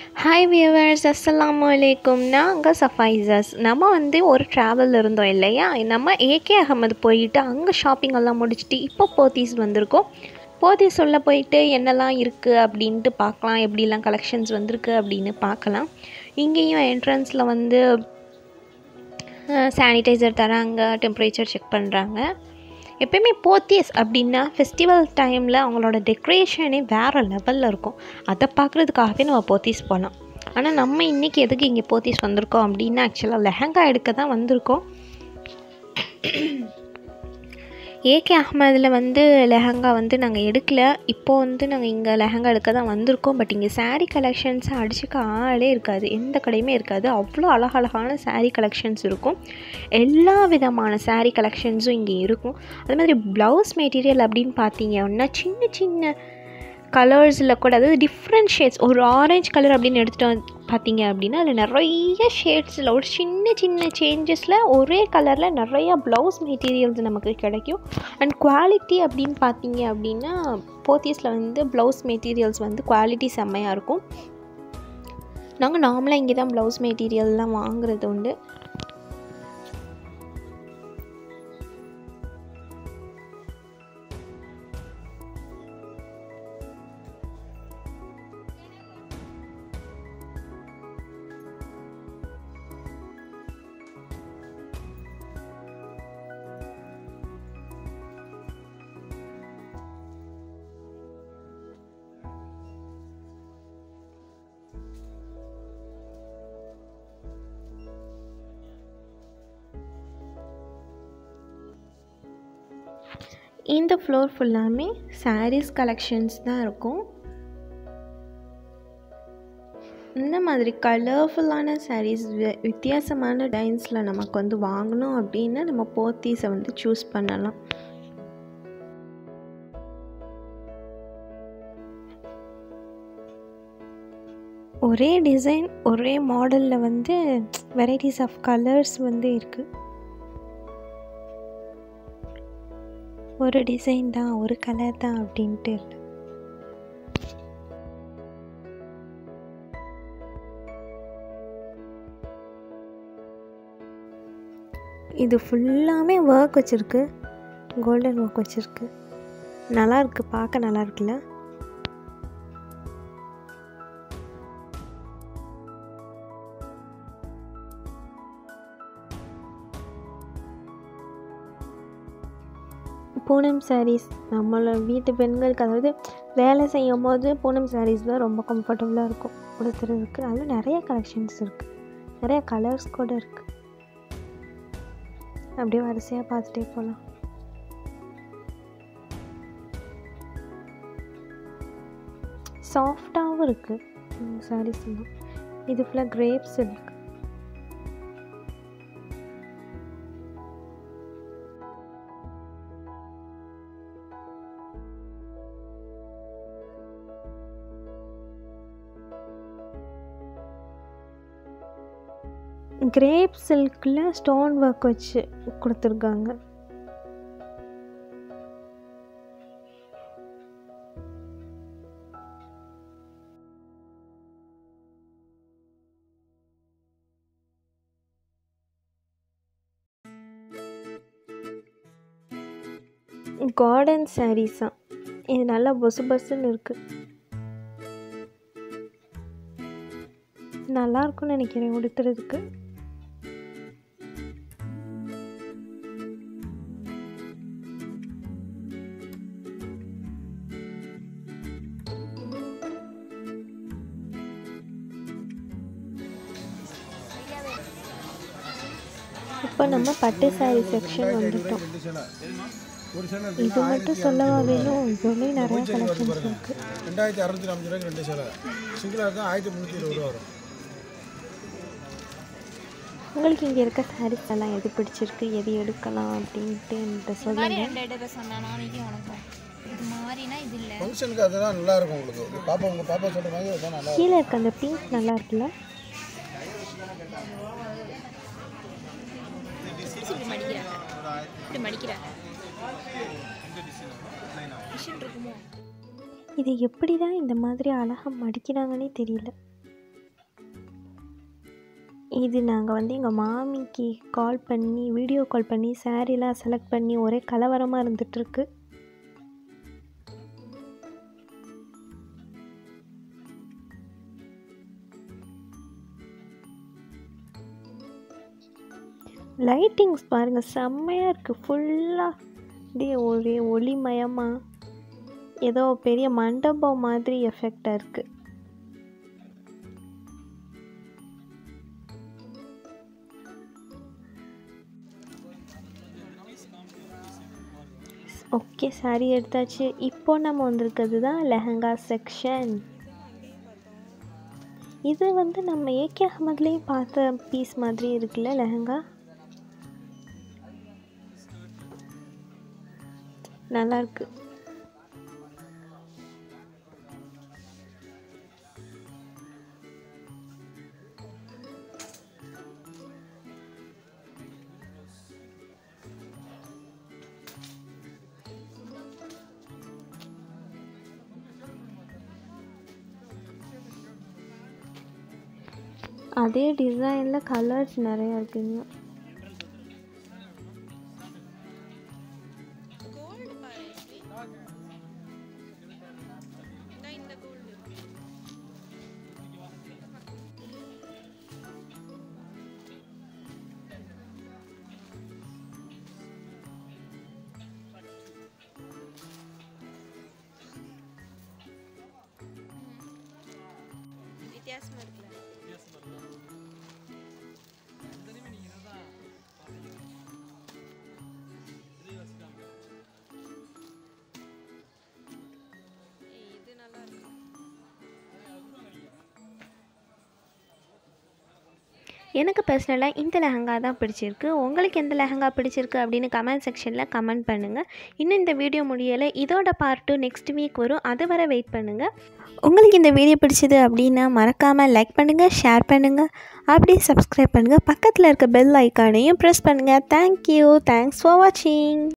hi viewers அஸ்ஸலாமு அலைக்கும் நாங்கள் சஃபைசஸ் நம்ம வந்து ஒரு ட்ராவல் இருந்தோம் இல்லையா நம்ம ஏகே அகமது போயிட்டு அங்கே ஷாப்பிங் எல்லாம் முடிச்சுட்டு இப்போ போத்தீஸ் வந்திருக்கோம் போத்தீஸ் உள்ள போயிட்டு என்னெல்லாம் இருக்குது அப்படின்ட்டு பார்க்கலாம் எப்படிலாம் கலெக்ஷன்ஸ் வந்திருக்கு அப்படின்னு பார்க்கலாம் இங்கேயும் என்ட்ரன்ஸில் வந்து சானிடைசர் தராங்க டெம்பரேச்சர் செக் பண்ணுறாங்க எப்பயுமே போத்தீஸ் அப்படின்னா ஃபெஸ்டிவல் டைமில் அவங்களோட டெக்கரேஷனே வேறு லெவலில் இருக்கும் அதை பார்க்குறதுக்காகவே நம்ம போத்தீஸ் போகலாம் ஆனால் நம்ம இன்றைக்கி எதுக்கு இங்கே போத்தீஸ் வந்திருக்கோம் அப்படின்னா ஆக்சுவலாக லெஹங்கா எடுக்க தான் வந்திருக்கோம் ஏகே அஹ்மதில் வந்து லெஹங்கா வந்து நாங்கள் எடுக்கல இப்போ வந்து நாங்கள் இங்கே லெஹங்கா எடுக்க தான் வந்திருக்கோம் பட் இங்கே சாரீ கலெக்ஷன்ஸ் அடிச்சுக்க ஆளே இருக்காது எந்த கடையுமே இருக்காது அவ்வளோ அழகழகான சாரீ கலெக்ஷன்ஸ் இருக்கும் எல்லா விதமான சாரீ கலெக்ஷன்ஸும் இங்கே இருக்கும் அது மாதிரி ப்ளவுஸ் மெட்டீரியல் அப்படின்னு பார்த்தீங்கன்னா சின்ன சின்ன கலர்ஸில் கூட அதாவது டிஃப்ரெண்ட் ஷேட்ஸ் ஒரு ஆரஞ்சு கலர் அப்படின்னு எடுத்துகிட்டு வந்து பார்த்தீங்க அப்படின்னா அதில் நிறைய ஷேட்ஸில் ஒரு சின்ன சின்ன சேஞ்சஸில் ஒரே கலரில் நிறையா ப்ளவுஸ் மெட்டீரியல்ஸ் நமக்கு கிடைக்கும் அண்ட் குவாலிட்டி அப்படின்னு பார்த்தீங்க அப்படின்னா போத்தீஸில் வந்து ப்ளவுஸ் மெட்டீரியல்ஸ் வந்து குவாலிட்டி செம்மையாக இருக்கும் நாங்கள் நார்மலாக இங்கே தான் ப்ளவுஸ் மெட்டீரியல்லாம் வாங்குறது உண்டு இந்த ஃப்ளோர் ஃபுல்லாமே சாரீஸ் கலெக்ஷன்ஸ் தான் இருக்கும் இந்த மாதிரி கலர்ஃபுல்லான சாரீஸ் வித்தியாசமான டைன்ஸில் நமக்கு வந்து வாங்கணும் அப்படின்னா நம்ம போத்தீஸை வந்து சூஸ் பண்ணலாம் ஒரே டிசைன் ஒரே மாடலில் வந்து வெரைட்டிஸ் ஆஃப் கலர்ஸ் வந்து இருக்குது ஒரு டிசைன் தான் ஒரு கலர் தான் அப்படின்ட்டு இல்லை இது ஃபுல்லாமே ஒர்க் வச்சுருக்கு கோல்டன் ஒர்க் வச்சுருக்கு நல்லா இருக்கு பார்க்க நல்லா இருக்குல்ல பூனம் சாரீஸ் நம்மளோட வீட்டு பெண்களுக்கு அதாவது வேலை செய்யும் போது பூனம் சாரீஸ் தான் ரொம்ப கம்ஃபர்டபுளாக இருக்கும் உடுத்துறதுக்கு அதில் நிறைய கலெக்ஷன்ஸ் இருக்குது நிறைய கலர்ஸ் கூட இருக்குது அப்படியே வரிசையாக பார்த்துட்டே போகலாம் சாஃப்டாகவும் இருக்குது சாரீஸ் எல்லாம் இது ஃபுல்லாக கிரேப்ஸ் இருக்குது கிரேப் சில்கில் ஸ்டோன் ஒர்க் வச்சு கொடுத்துருக்காங்க கார்டன் சாரீஸா இது நல்லா பொசு பொசுன்னு இருக்குது நல்லா இருக்கும்னு நினைக்கிறேன் உடுத்துறதுக்கு இப்போ நம்ம பட்டு சாரீ செக்ஷன் வந்துட்டோம் இது மட்டும் சொல்லவா வேணும் இதுலேயும் நிறைய கலெக்ஷன்ஸ் இருக்குது ரெண்டாயிரத்தி அறுநூத்தி ஐம்பது ரூபாய்க்கு ரெண்டு சேலை சிங்கிளாக இருந்தால் ஆயிரத்தி முந்நூற்றி இருபது ரூபா வரும் உங்களுக்கு இங்கே இருக்க சாரீஸ் எல்லாம் எது பிடிச்சிருக்கு எது எடுக்கலாம் அப்படின்ட்டு என்கிட்ட சொல்லுங்கள் ரெண்டு எடுக்க சொன்னா நாளைக்கும் உனக்கும் இது மாறினா இது இல்லை ஃபங்க்ஷனுக்கு அதுதான் நல்லா இருக்கும் உங்களுக்கு பாப்பா உங்கள் பாப்பா சொல்கிற மாதிரி அதுதான் நல்லா கீழே இருக்க அந்த பிங்க் நல்லா இருக்குல்ல இப்படி மடிக்கிறாங்க இப்படி மடிக்கிறாங்க மிஷின் இருக்குமோ இது எப்படி தான் இந்த மாதிரி அழகாக மடிக்கிறாங்கன்னே தெரியல இது நாங்கள் வந்து எங்கள் மாமிக்கு கால் பண்ணி வீடியோ கால் பண்ணி சாரீலாம் செலக்ட் பண்ணி ஒரே கலவரமாக இருந்துகிட்ருக்கு லைட்டிங்ஸ் பாருங்கள் செம்மையாக இருக்குது ஃபுல்லாக அப்படியே ஒரே ஒளிமயமாக ஏதோ பெரிய மண்டபம் மாதிரி எஃபெக்டாக இருக்குது ஓகே சாரி எடுத்தாச்சு இப்போ நம்ம வந்திருக்கிறது தான் லெஹங்கா செக்ஷன் இது வந்து நம்ம ஏகே அகமதுலேயும் பார்த்த பீஸ் மாதிரி இருக்குல்ல லெஹங்கா நல்லா இருக்கு அதே டிசைனில் கலர்ஸ் நிறையா இருக்குங்க வித்தியாசமாக இருக்குல்ல ஏய், இது நல்லா இருக்கு எனக்கு பர்சனலாக இந்த லெஹங்கா தான் பிடிச்சிருக்கு உங்களுக்கு எந்த லெஹங்கா பிடிச்சிருக்கு அப்படின்னு கமெண்ட் செக்ஷனில் கமெண்ட் பண்ணுங்கள் இன்னும் இந்த வீடியோ முடியலை இதோட பார்ட் டூ நெக்ஸ்ட் வீக் வரும் அது வரை வெயிட் பண்ணுங்கள் உங்களுக்கு இந்த வீடியோ பிடிச்சது அப்படின்னா மறக்காமல் லைக் பண்ணுங்கள் ஷேர் பண்ணுங்கள் அப்படியே சப்ஸ்கிரைப் பண்ணுங்கள் பக்கத்தில் இருக்க பெல் ஐக்கானையும் ப்ரெஸ் பண்ணுங்கள் தேங்க்யூ தேங்க்ஸ் ஃபார் வாட்சிங்